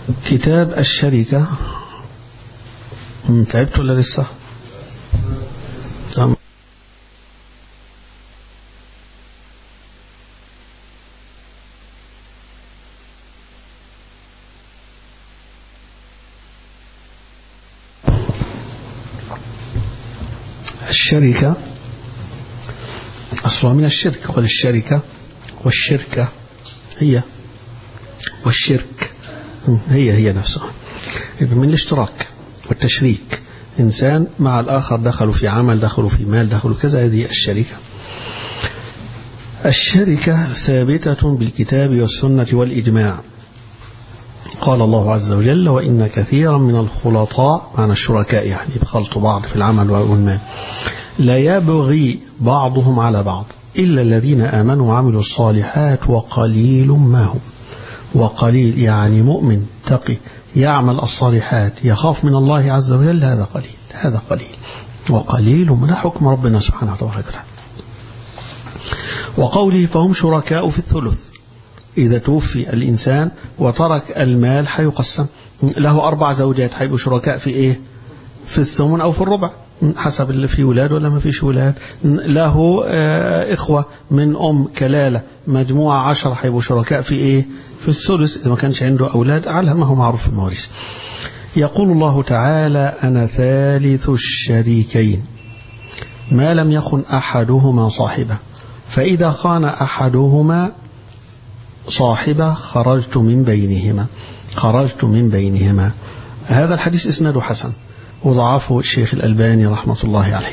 كتاب الشركة تعبت ولا لسه تمام الشركة أصلها من الشرك والشركة والشركة هي والشرك هي هي نفسها من الاشتراك والتشريك إنسان مع الآخر دخلوا في عمل دخلوا في مال دخلوا كذا هذه الشركة الشركة ثابتة بالكتاب والسنة والإجماع قال الله عز وجل وإن كثيرا من الخلطاء معنى الشركاء يعني بخلطوا بعض في العمل والمال لا يبغي بعضهم على بعض إلا الذين آمنوا وعملوا الصالحات وقليل ما هم وقليل يعني مؤمن تقي يعمل الصالحات يخاف من الله عز وجل هذا قليل هذا قليل وقليل من حكم ربنا سبحانه وتعالى وقوله فهم شركاء في الثلث إذا توفي الإنسان وترك المال حيقسم له أربع زوجات حيبقوا شركاء في إيه في الثمن أو في الربع حسب اللي فيه ولاد ولا ما فيش ولاد له إخوة من أم كلالة مجموعة عشر حيبقوا شركاء في إيه في الثلث إذا ما كانش عنده أولاد على ما هو معروف في المواريث يقول الله تعالى أنا ثالث الشريكين ما لم يخن أحدهما صاحبه فإذا خان أحدهما صاحبه خرجت من بينهما خرجت من بينهما هذا الحديث إسناده حسن وضعفه الشيخ الألباني رحمة الله عليه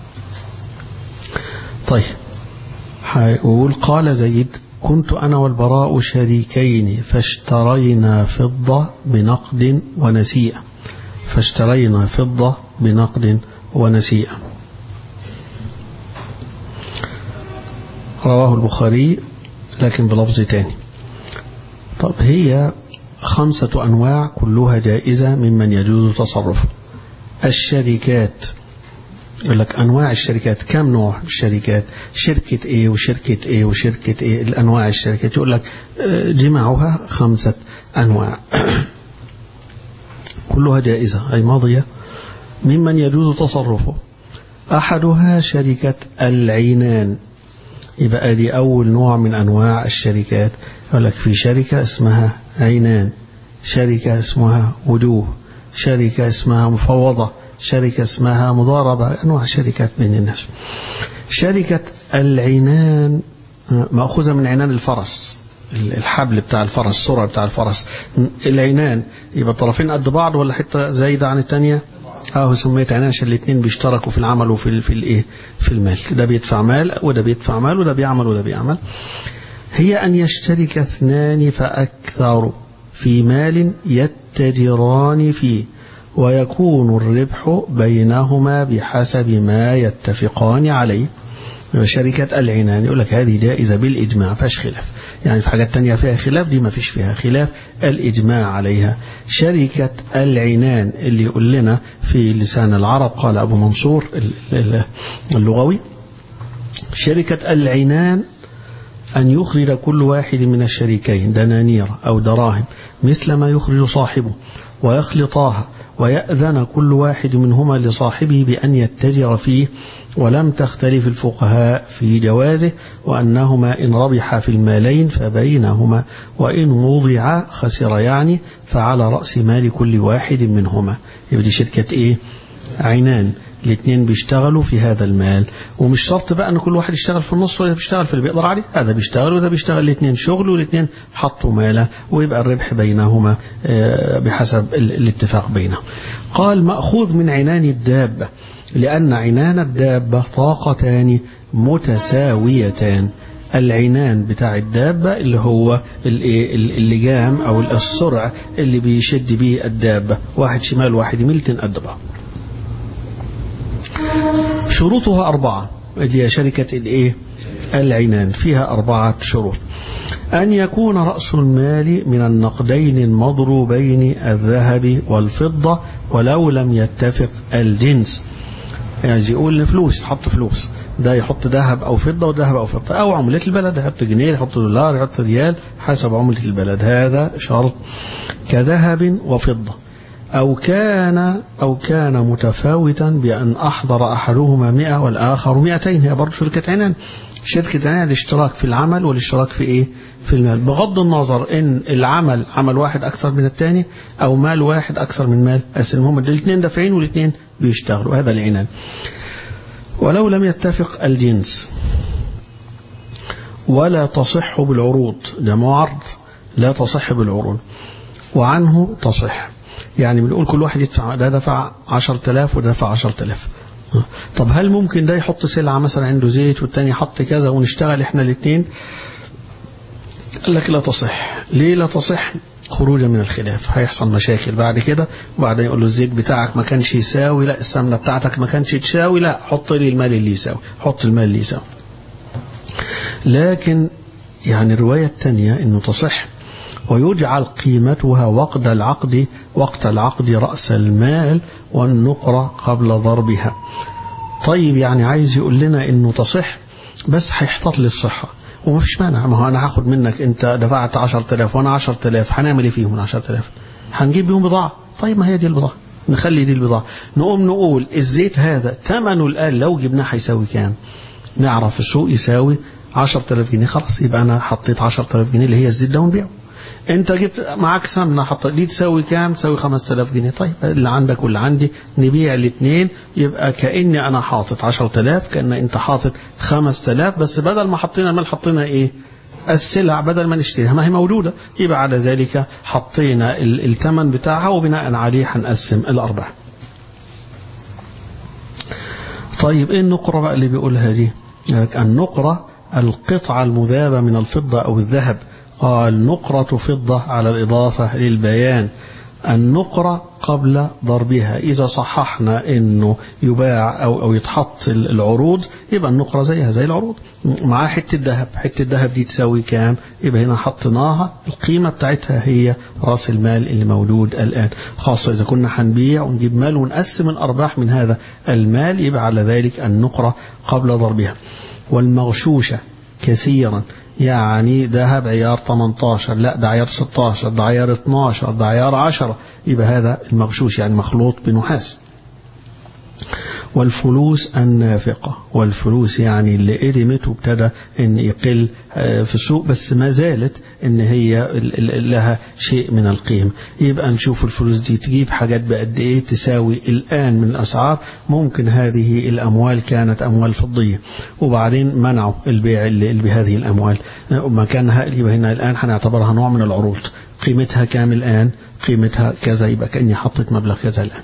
طيب هيقول قال زيد كنت أنا والبراء شريكين فاشترينا فضة بنقد ونسيئة فاشترينا فضة بنقد ونسيئة رواه البخاري لكن بلفظ تاني طب هي خمسة أنواع كلها جائزة ممن يجوز تصرفه الشركات يقول لك أنواع الشركات كم نوع الشركات شركة إيه وشركة إيه وشركة إيه الأنواع الشركات يقول لك جمعها خمسة أنواع كلها جائزة أي ماضية ممن يجوز تصرفه أحدها شركة العينان يبقى دي أول نوع من أنواع الشركات يقول لك في شركة اسمها عينان شركة اسمها وجوه شركة اسمها مفوضة شركة اسمها مضاربة أنواع شركات بين الناس شركة العنان مأخوذة من عنان الفرس الحبل بتاع الفرس السرعة بتاع الفرس العنان يبقى الطرفين قد بعض ولا حتة زايدة عن الثانية اه سميت عنان عشان الاثنين بيشتركوا في العمل وفي في الايه في المال ده بيدفع مال وده بيدفع مال وده بيعمل وده بيعمل هي أن يشترك اثنان فأكثر في مال يتجران فيه ويكون الربح بينهما بحسب ما يتفقان عليه شركة العنان يقول لك هذه جائزة بالإجماع فاش خلاف يعني في حاجات تانية فيها خلاف دي ما فيش فيها خلاف الإجماع عليها شركة العنان اللي يقول لنا في لسان العرب قال أبو منصور اللغوي شركة العنان أن يخرج كل واحد من الشريكين دنانير أو دراهم مثل ما يخرج صاحبه ويخلطاها ويأذن كل واحد منهما لصاحبه بأن يتجر فيه ولم تختلف الفقهاء في جوازه وأنهما إن ربحا في المالين فبينهما وإن وضعا خسر يعني فعلى رأس مال كل واحد منهما يبدي شركة إيه عينان الاثنين بيشتغلوا في هذا المال ومش شرط بقى ان كل واحد يشتغل في النص ولا بيشتغل في اللي بيقدر عليه هذا بيشتغل وده بيشتغل الاثنين شغل والاثنين حطوا ماله ويبقى الربح بينهما بحسب الاتفاق بينهم قال مأخوذ من عنان الدابة لأن عنان الدابة طاقتان متساويتان العنان بتاع الدابة اللي هو اللجام أو السرع اللي بيشد به الدابة واحد شمال واحد يمين قد بعض شروطها أربعة اللي هي شركة الإيه العنان فيها أربعة شروط أن يكون رأس المال من النقدين المضروبين الذهب والفضة ولو لم يتفق الجنس يعني يقول فلوس تحط فلوس ده يحط ذهب او فضه وذهب او فضه او عمله البلد يحط جنيه يحط دولار يحط ريال حسب عمله البلد هذا شرط كذهب وفضه أو كان أو كان متفاوتا بأن أحضر أحدهما مئة والآخر مئتين هي برضه شركة عنان شركة عنان الاشتراك في العمل والاشتراك في إيه في المال بغض النظر إن العمل عمل واحد أكثر من الثاني أو مال واحد أكثر من مال هم الاثنين دافعين والاثنين بيشتغلوا هذا العنان ولو لم يتفق الجنس ولا تصح بالعروض ده معرض لا تصح بالعروض وعنه تصح يعني بنقول كل واحد يدفع ده دفع 10000 وده دفع 10000 طب هل ممكن ده يحط سلعة مثلا عنده زيت والتاني يحط كذا ونشتغل احنا الاثنين قال لك لا تصح ليه لا تصح خروجا من الخلاف هيحصل مشاكل بعد كده وبعدين يقول له الزيت بتاعك ما كانش يساوي لا السمنة بتاعتك ما كانش تساوي لا حط لي المال اللي يساوي حط المال اللي يساوي لكن يعني الرواية الثانية انه تصح ويجعل قيمتها وقت العقد وقت العقد رأس المال والنقرة قبل ضربها طيب يعني عايز يقول لنا انه تصح بس هيحتاط لي الصحة وما فيش مانع ما هو انا هاخد منك انت دفعت 10000 وانا 10000 هنعمل ايه فيهم 10000 هنجيب بيهم بضاعة طيب ما هي دي البضاعة نخلي دي البضاعة نقوم نقول الزيت هذا ثمنه الآن لو جبناه هيساوي كام نعرف السوق يساوي 10000 جنيه خلاص يبقى انا حطيت 10000 جنيه اللي هي الزيت ده ونبيعه انت جبت معاك سمنه حط دي تساوي كام تساوي 5000 جنيه طيب اللي عندك واللي عندي نبيع الاثنين يبقى كاني انا حاطط 10000 كان انت حاطط 5000 بس بدل ما حطينا المال حطينا ايه السلع بدل ما نشتريها ما هي موجودة يبقى على ذلك حطينا الثمن بتاعها وبناء عليه هنقسم الأرباح طيب ايه النقرة بقى اللي بيقولها دي النقرة القطعة المذابة من الفضة أو الذهب قال نقرة فضة على الإضافة للبيان النقرة قبل ضربها إذا صححنا أنه يباع أو, أو يتحط العروض يبقى النقرة زيها زي العروض معاه حتة ذهب حتة الذهب دي تساوي كام يبقى هنا حطيناها القيمة بتاعتها هي رأس المال اللي موجود الآن خاصة إذا كنا هنبيع ونجيب مال ونقسم الأرباح من هذا المال يبقى على ذلك النقرة قبل ضربها والمغشوشة كثيرا يعني ذهب عيار 18 لا ده عيار 16 ده عيار 12 ده عيار 10 يبقى هذا المغشوش يعني مخلوط بنحاس والفلوس النافقة والفلوس يعني اللي قدمت وابتدى ان يقل في السوق بس ما زالت ان هي لها شيء من القيمة يبقى نشوف الفلوس دي تجيب حاجات بقد ايه تساوي الان من الاسعار ممكن هذه الاموال كانت اموال فضية وبعدين منعوا البيع اللي بهذه الاموال مكانها يبقى هنا الان هنعتبرها نوع من العروض قيمتها كام الان قيمتها كذا يبقى كأني حطيت مبلغ كذا الان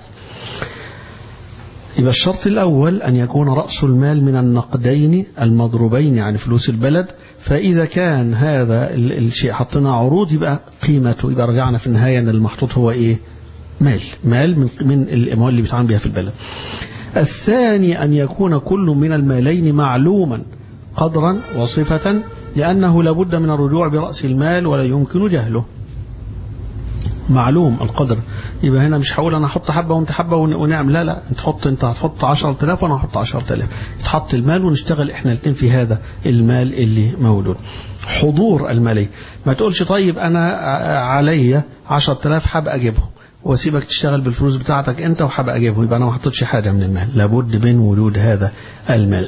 يبقى الشرط الأول أن يكون رأس المال من النقدين المضروبين عن فلوس البلد فإذا كان هذا الشيء حطينا عروض يبقى قيمته يبقى رجعنا في النهاية أن المحطوط هو إيه مال مال من, من الأموال اللي بيتعامل بها في البلد الثاني أن يكون كل من المالين معلوما قدرا وصفة لأنه لابد من الرجوع برأس المال ولا يمكن جهله معلوم القدر يبقى هنا مش هقول انا احط حبه وانت حبه ونعمل لا لا انت تحط انت هتحط 10000 وانا هحط 10000 يتحط المال ونشتغل احنا الاثنين في هذا المال اللي موجود حضور المالي ما تقولش طيب انا عليا 10000 هبقى اجيبهم واسيبك تشتغل بالفلوس بتاعتك انت وهبقى اجيبهم يبقى انا ما حطيتش حاجه من المال لابد من وجود هذا المال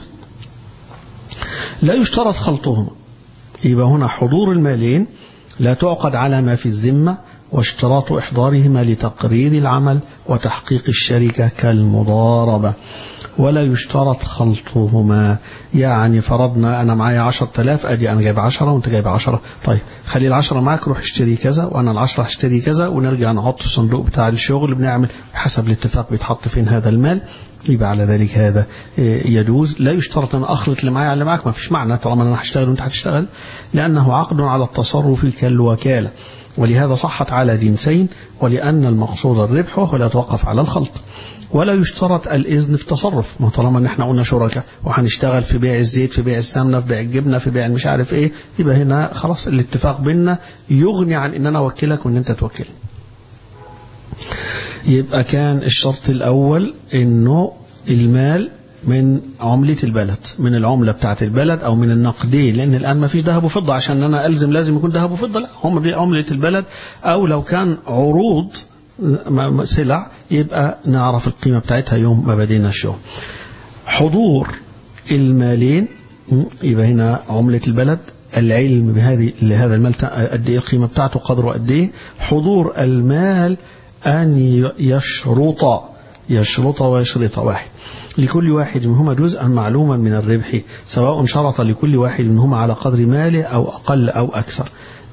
لا يشترط خلطهما يبقى هنا حضور المالين لا تعقد على ما في الذمه واشتراط إحضارهما لتقرير العمل وتحقيق الشركة كالمضاربة ولا يشترط خلطهما يعني فرضنا أنا معايا عشر تلاف أدي أنا جايب عشرة وأنت جايب عشرة طيب خلي العشرة معاك روح اشتري كذا وأنا العشرة هشتري كذا ونرجع نحط الصندوق بتاع الشغل بنعمل حسب الاتفاق بيتحط فين هذا المال يبقى على ذلك هذا يجوز لا يشترط أن أخلط اللي معايا على اللي معاك ما فيش معنى طالما أنا هشتغل وأنت هتشتغل لأنه عقد على التصرف كالوكالة ولهذا صحت على جنسين ولأن المقصود الربح ولا يتوقف على الخلط ولا يشترط الإذن في التصرف ما طالما ان احنا قلنا شركاء وهنشتغل في بيع الزيت في بيع السمنة في بيع الجبنة في بيع مش عارف ايه يبقى هنا خلاص الاتفاق بيننا يغني عن ان انا اوكلك وان انت توكلني يبقى كان الشرط الأول انه المال من عملة البلد من العملة بتاعت البلد أو من النقدين لأن الآن ما فيش ذهب وفضة عشان أنا ألزم لازم يكون ذهب وفضة لا هم عملة البلد أو لو كان عروض سلع يبقى نعرف القيمة بتاعتها يوم ما بدينا الشغل حضور المالين يبقى هنا عملة البلد العلم بهذه لهذا المال قد ايه القيمة بتاعته قدره قد ايه حضور المال أن يشرط يشرط ويشرط واحد لكل واحد منهما جزءا معلوما من الربح سواء شرط لكل واحد منهما على قدر ماله أو أقل أو أكثر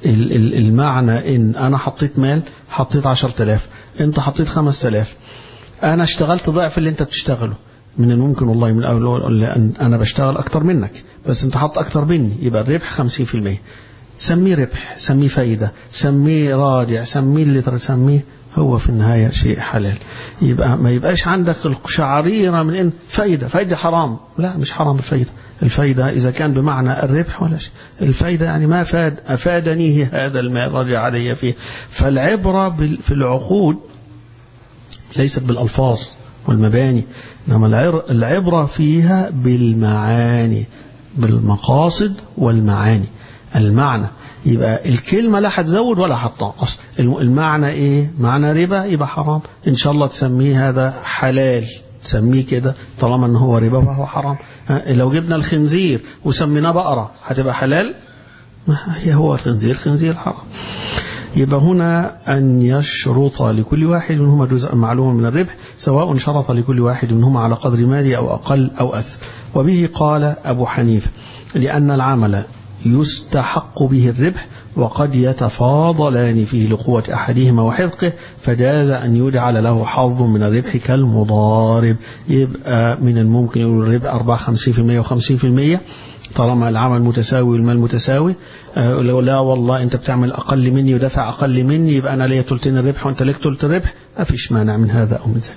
المعنى إن أنا حطيت مال حطيت عشر تلاف أنت حطيت خمس تلاف أنا اشتغلت ضعف اللي أنت بتشتغله من الممكن والله من الأول لأن أنا بشتغل أكتر منك بس أنت حط أكتر مني يبقى الربح 50% سميه ربح سميه فايدة سميه رادع سميه اللي سميه هو في النهاية شيء حلال يبقى ما يبقاش عندك الشعريرة من إن فايدة فايدة حرام لا مش حرام الفايدة الفايدة إذا كان بمعنى الربح ولا شيء الفايدة يعني ما فاد أفادني هذا المال رجع علي فيه فالعبرة في العقود ليست بالألفاظ والمباني إنما العبرة فيها بالمعاني بالمقاصد والمعاني المعنى يبقى الكلمة لا هتزود ولا هتنقص المعنى ايه معنى ربا يبقى حرام ان شاء الله تسميه هذا حلال تسميه كده طالما ان هو ربا فهو حرام لو جبنا الخنزير وسميناه بقرة هتبقى حلال ما هي هو الخنزير خنزير حرام يبقى هنا أن يشرط لكل واحد منهما جزءا معلوما من الربح سواء شرط لكل واحد منهما على قدر مالي أو أقل أو أكثر وبه قال أبو حنيفة لأن العمل يستحق به الربح وقد يتفاضلان فيه لقوة أحدهما وحذقه فجاز أن يجعل له حظ من الربح كالمضارب يبقى من الممكن يقول الربح 54% و50% طالما العمل متساوي والمال متساوي أه لا والله انت بتعمل اقل مني ودافع اقل مني يبقى انا ليا ثلثين الربح وانت ليك ثلث الربح ما فيش مانع من هذا او من ذلك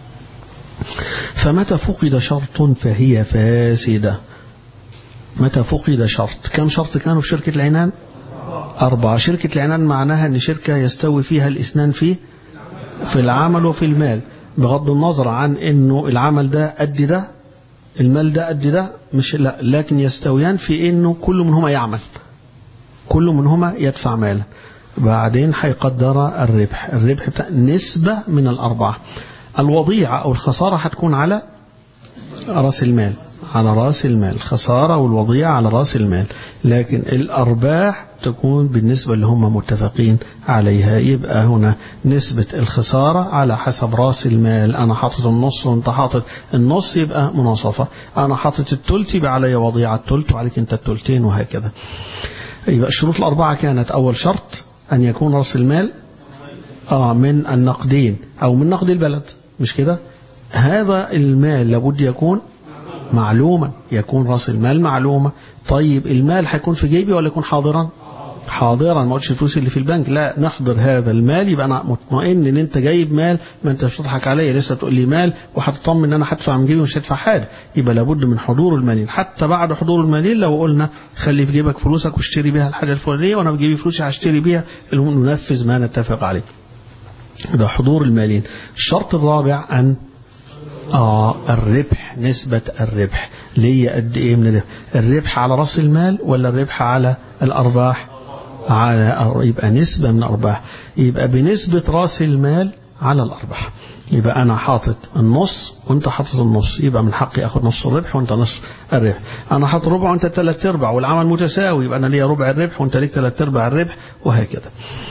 فمتى فقد شرط فهي فاسده متى فقد شرط كم شرط كانوا في شركة العنان أربعة شركة العنان معناها أن شركة يستوي فيها الإثنان في في العمل وفي المال بغض النظر عن أنه العمل ده قد ده المال ده قد ده مش لا لكن يستويان في أنه كل منهما يعمل كل منهما يدفع مالا بعدين هيقدر الربح الربح بتاع نسبة من الأربعة الوضيعة أو الخسارة هتكون على رأس المال على رأس المال الخسارة والوضيعة على رأس المال لكن الأرباح تكون بالنسبة اللي هم متفقين عليها يبقى هنا نسبة الخسارة على حسب رأس المال أنا حاطط النص وأنت حاطط النص يبقى مناصفة أنا حاطط التلت يبقى علي وضيعة التلت وعليك أنت التلتين وهكذا يبقى الشروط الأربعة كانت أول شرط أن يكون رأس المال آه من النقدين أو من نقد البلد مش كده هذا المال لابد يكون معلوما يكون راس المال معلومة طيب المال هيكون في جيبي ولا يكون حاضرا حاضرا ما قلتش الفلوس اللي في البنك لا نحضر هذا المال يبقى انا مطمئن ان انت جايب مال ما انت مش بتضحك عليا لسه تقول لي مال وهتطمن ان انا هدفع من جيبي ومش هدفع حاجه يبقى لابد من حضور المالين حتى بعد حضور المالين لو قلنا خلي في جيبك فلوسك واشتري بيها الحاجه الفلانيه وانا في جيبي فلوسي هشتري بيها ننفذ ما نتفق عليه ده حضور المالين الشرط الرابع ان آه الربح نسبة الربح ليه قد إيه من الربح الربح على رأس المال ولا الربح على الأرباح على يبقى نسبة من الأرباح يبقى بنسبة رأس المال على الأرباح يبقى أنا حاطط النص وأنت حاطط النص يبقى من حقي أخذ نص الربح وأنت نص الربح أنا حاطط ربع وأنت ثلاث أرباع والعمل متساوي يبقى أنا ليا ربع الربح وأنت ليك ثلاث أرباع الربح وهكذا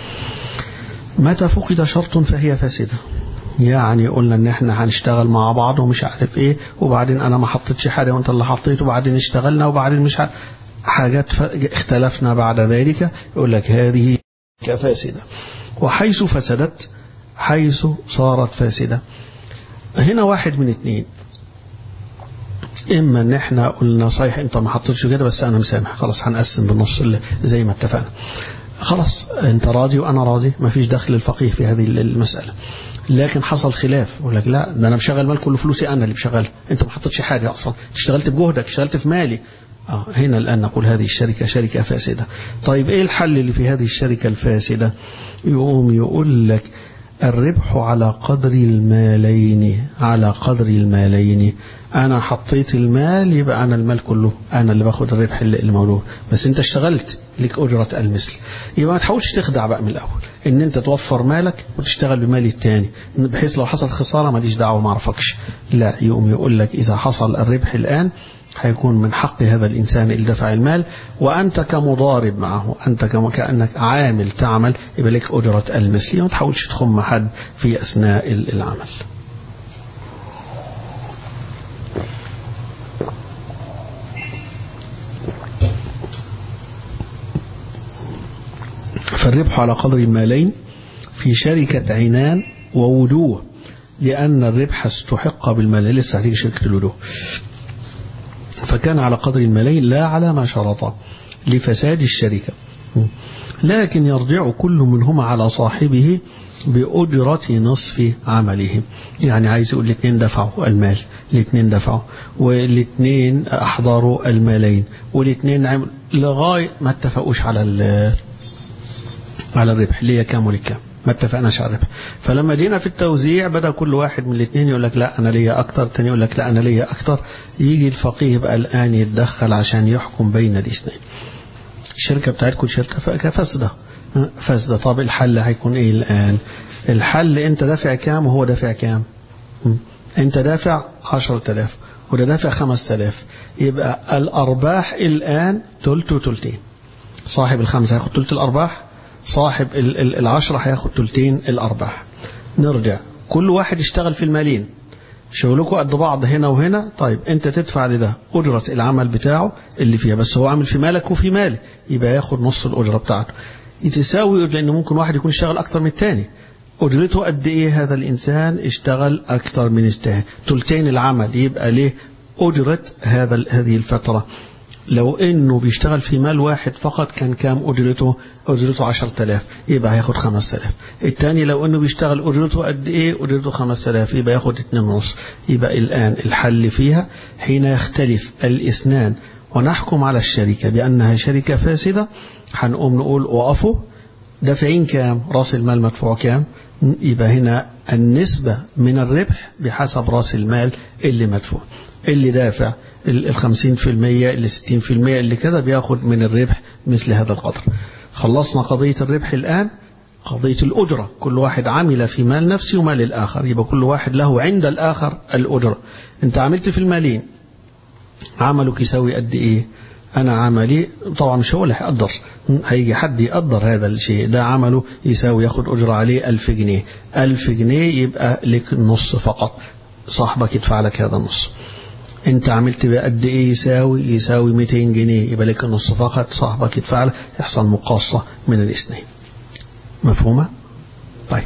متى فقد شرط فهي فاسدة يعني قلنا ان احنا هنشتغل مع بعض ومش عارف ايه وبعدين انا ما حطيتش حاجه وانت اللي حطيت وبعدين اشتغلنا وبعدين مش عارف حاجات اختلفنا بعد ذلك يقول لك هذه كفاسده وحيث فسدت حيث صارت فاسده هنا واحد من اتنين اما ان احنا قلنا صحيح انت ما حطيتش كده بس انا مسامح خلاص هنقسم بالنص اللي زي ما اتفقنا خلاص انت راضي وانا راضي ما فيش دخل الفقيه في هذه المساله لكن حصل خلاف يقول لك لا ده انا مشغل مال كل فلوسي انا اللي بشغلها انت ما حطيتش حاجه اصلا اشتغلت بجهدك اشتغلت في مالي آه هنا الان نقول هذه الشركه شركه فاسده طيب ايه الحل اللي في هذه الشركه الفاسده يقوم يقول لك الربح على قدر المالين على قدر المالين انا حطيت المال يبقى انا المال كله انا اللي باخد الربح اللي المولود بس انت اشتغلت لك اجرة المثل يبقى ما تحاولش تخدع بقى من الاول ان انت توفر مالك وتشتغل بمال التاني بحيث لو حصل خسارة ماليش دعوة ما اعرفكش لا يقوم يقول لك اذا حصل الربح الان هيكون من حق هذا الإنسان اللي دفع المال وأنت كمضارب معه أنت كأنك عامل تعمل يبقى لك أجرة المثل ما تحاولش تخم حد في أثناء العمل فالربح على قدر المالين في شركة عنان ووجوه لأن الربح استحق بالمال لسه هتيجي شركة الوجوه فكان على قدر المالين لا على ما شرط لفساد الشركة لكن يرجع كل منهما على صاحبه بأجرة نصف عمله يعني عايز يقول الاثنين دفعوا المال الاثنين دفعوا والاثنين أحضروا المالين والاثنين عملوا لغاية ما اتفقوش على على الربح ليه كام ولكام ما اتفقناش على الربح فلما جينا في التوزيع بدا كل واحد من الاثنين يقول لك لا انا ليا اكتر الثاني يقول لك لا انا ليا اكتر يجي الفقيه بقى الان يتدخل عشان يحكم بين الاثنين الشركه بتاعتكم شركه فاسده فاسده طب الحل هيكون ايه الان الحل انت دافع كام وهو دافع كام انت دافع 10000 وده دافع 5000 يبقى الارباح الان تلت وتلتين صاحب الخمسه هياخد تلت الارباح صاحب العشرة هياخد تلتين الأرباح نرجع كل واحد يشتغل في المالين شغلكم قد بعض هنا وهنا طيب انت تدفع لده أجرة العمل بتاعه اللي فيها بس هو عامل في مالك وفي مالي يبقى ياخد نص الأجرة بتاعته يتساوي لأن ممكن واحد يكون اشتغل أكتر من التاني أجرته قد إيه هذا الإنسان اشتغل أكتر من التاني تلتين العمل يبقى ليه أجرة هذا هذه الفترة لو انه بيشتغل في مال واحد فقط كان كام اجرته اجرته 10000 يبقى هياخد 5000 الثاني لو انه بيشتغل اجرته قد ايه اجرته 5000 يبقى ياخد 2.5 يبقى الان الحل فيها حين يختلف الاثنان ونحكم على الشركة بأنها شركة فاسدة هنقوم نقول وقفوا دافعين كام راس المال مدفوع كام يبقى هنا النسبة من الربح بحسب راس المال اللي مدفوع اللي دافع الخمسين في المية اللي ستين في المية اللي كذا بياخد من الربح مثل هذا القدر خلصنا قضية الربح الآن قضية الأجرة كل واحد عمل في مال نفسه ومال الآخر يبقى كل واحد له عند الآخر الأجرة أنت عملت في المالين عملك يساوي قد إيه أنا عملي طبعا مش هو اللي هيقدر هيجي حد يقدر هذا الشيء ده عمله يساوي ياخد أجرة عليه ألف جنيه ألف جنيه يبقى لك النص فقط صاحبك يدفع لك هذا النص انت عملت بقد ايه يساوي يساوي 200 جنيه يبقى لك النص فقط صاحبك يدفع لك يحصل مقاصة من الاثنين مفهومة طيب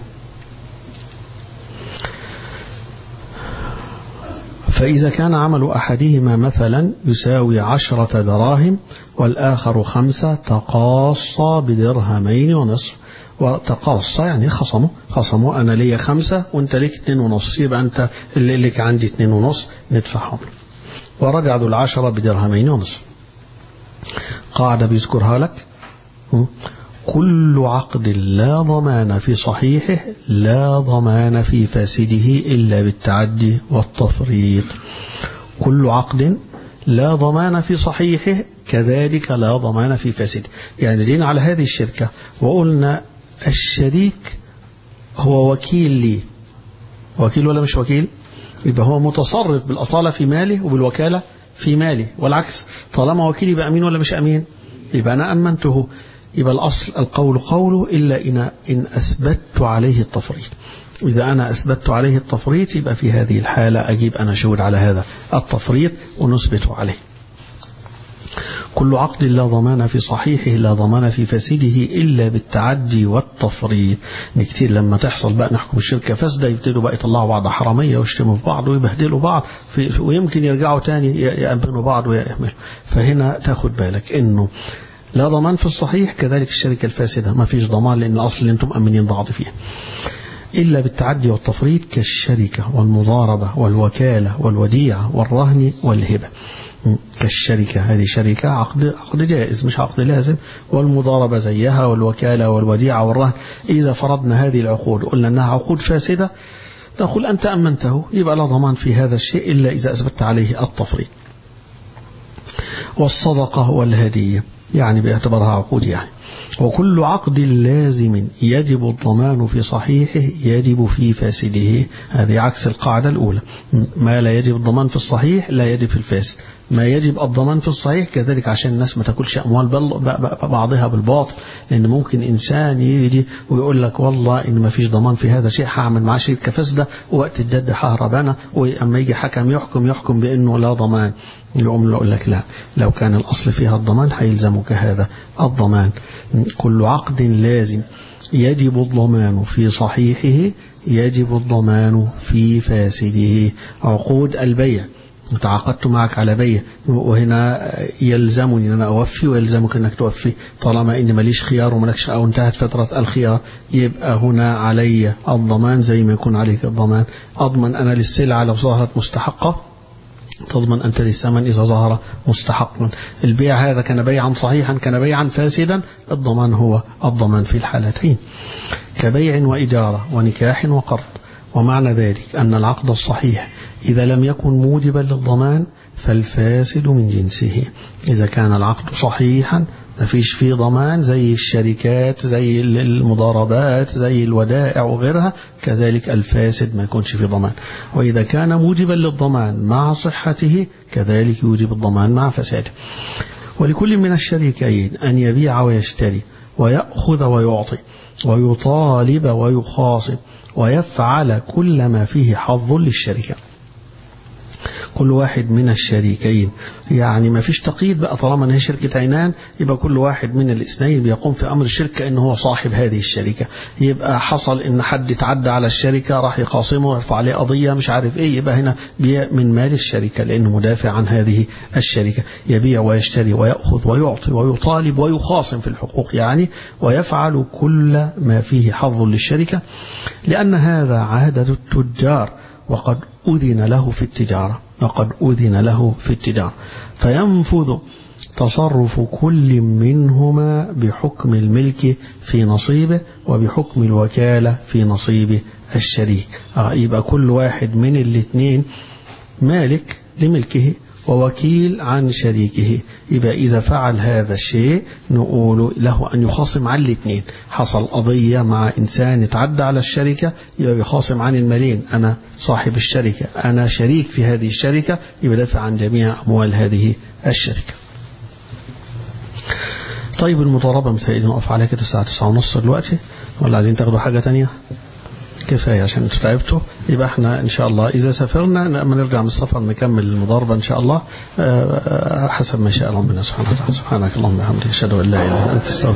فإذا كان عمل أحدهما مثلا يساوي عشرة دراهم والآخر خمسة تقاص بدرهمين ونصف وتقاص يعني خصموا خصموا أنا ليا خمسة وأنت ليك اتنين ونص يبقى أنت اللي لك عندي اتنين ونص ندفعهم ورجع ذو العشرة بدرهمين ونصف قاعدة بيذكرها لك كل عقد لا ضمان في صحيحه لا ضمان في فاسده إلا بالتعدي والتفريط كل عقد لا ضمان في صحيحه كذلك لا ضمان في فاسده يعني جينا على هذه الشركة وقلنا الشريك هو وكيل لي وكيل ولا مش وكيل يبقى هو متصرف بالأصالة في ماله وبالوكالة في ماله والعكس طالما وكيل يبقى أمين ولا مش أمين يبقى أنا أمنته يبقى الأصل القول قوله إلا إن, إن أثبتت عليه التفريط إذا أنا أثبتت عليه التفريط يبقى في هذه الحالة أجيب أنا شهود على هذا التفريط ونثبت عليه كل عقد لا ضمان في صحيحه لا ضمان في فاسده إلا بالتعدي والتفريط كتير لما تحصل بقى نحكم الشركة فاسدة يبتدوا بقى يطلعوا بعض حرامية ويشتموا في بعض ويبهدلوا بعض في ويمكن يرجعوا تاني يأمنوا بعض ويأملوا فهنا تاخد بالك إنه لا ضمان في الصحيح كذلك الشركة الفاسدة ما فيش ضمان لأن الأصل اللي أنتم مأمنين بعض فيه إلا بالتعدي والتفريط كالشركة والمضاربة والوكالة والوديعة والرهن والهبة كالشركة هذه شركة عقد عقد جائز مش عقد لازم والمضاربة زيها والوكالة والوديعة والرهن إذا فرضنا هذه العقود قلنا أنها عقود فاسدة نقول أنت أمنته يبقى لا ضمان في هذا الشيء إلا إذا أثبت عليه التفريط والصدقة والهدية يعني باعتبارها عقود يعني وكل عقد لازم يجب الضمان في صحيحه يجب في فاسده هذه عكس القاعدة الأولى ما لا يجب الضمان في الصحيح لا يجب في الفاسد ما يجب الضمان في الصحيح كذلك عشان الناس ما تاكلش أموال بعضها بالباطل لأن ممكن إنسان يجي ويقول لك والله إن ما فيش ضمان في هذا شيء هعمل معاه شركة فاسدة وقت الجد ههرب أنا وأما يجي حكم يحكم يحكم بأنه لا ضمان يقوم يقول لك لا لو كان الأصل فيها الضمان هيلزمك هذا الضمان كل عقد لازم يجب الضمان في صحيحه يجب الضمان في فاسده عقود البيع تعاقدت معك على بيع وهنا يلزمني ان انا اوفي ويلزمك انك توفي طالما اني ماليش خيار وملكش او انتهت فتره الخيار يبقى هنا علي الضمان زي ما يكون عليك الضمان اضمن انا للسلعه لو ظهرت مستحقه تضمن أنت للثمن إذا ظهر مستحقا البيع هذا كان بيعا صحيحا كان بيعا فاسدا الضمان هو الضمان في الحالتين كبيع وإجارة ونكاح وقرض ومعنى ذلك أن العقد الصحيح إذا لم يكن موجبا للضمان فالفاسد من جنسه إذا كان العقد صحيحا ما فيش فيه ضمان زي الشركات زي المضاربات زي الودائع وغيرها كذلك الفاسد ما يكونش فيه ضمان وإذا كان موجبا للضمان مع صحته كذلك يوجب الضمان مع فساده ولكل من الشريكين أن يبيع ويشتري ويأخذ ويعطي ويطالب ويخاصم ويفعل كل ما فيه حظ للشركة كل واحد من الشريكين يعني ما فيش تقييد بقى طالما ان هي شركه عينان يبقى كل واحد من الاثنين بيقوم في امر الشركه ان هو صاحب هذه الشركه يبقى حصل ان حد اتعدى على الشركه راح يخاصمه يرفع عليه قضيه مش عارف ايه يبقى هنا بيع من مال الشركه لانه مدافع عن هذه الشركه يبيع ويشتري وياخذ ويعطي ويطالب ويخاصم في الحقوق يعني ويفعل كل ما فيه حظ للشركه لان هذا عاده التجار وقد أذن له في التجارة وقد أذن له في التجارة فينفذ تصرف كل منهما بحكم الملك في نصيبه وبحكم الوكالة في نصيب الشريك يبقى كل واحد من الاثنين مالك لملكه ووكيل عن شريكه يبقى إذا فعل هذا الشيء نقول له أن يخاصم عن الاثنين حصل قضية مع إنسان اتعدى على الشركة يبقى يخاصم عن المالين أنا صاحب الشركة أنا شريك في هذه الشركة يبقى دافع عن جميع أموال هذه الشركة طيب المضاربة متهيألي نقف عليها كده الساعة 9 ونص دلوقتي ولا عايزين تاخدوا حاجة تانية؟ كفاية عشان انتوا تعبتوا يبقى احنا ان شاء الله اذا سافرنا لما نرجع من السفر نكمل المضاربة ان شاء الله حسب ما شاء ربنا سبحانه وتعالى سبحانك اللهم وبحمدك اشهد ان لا اله الا انت استغفرك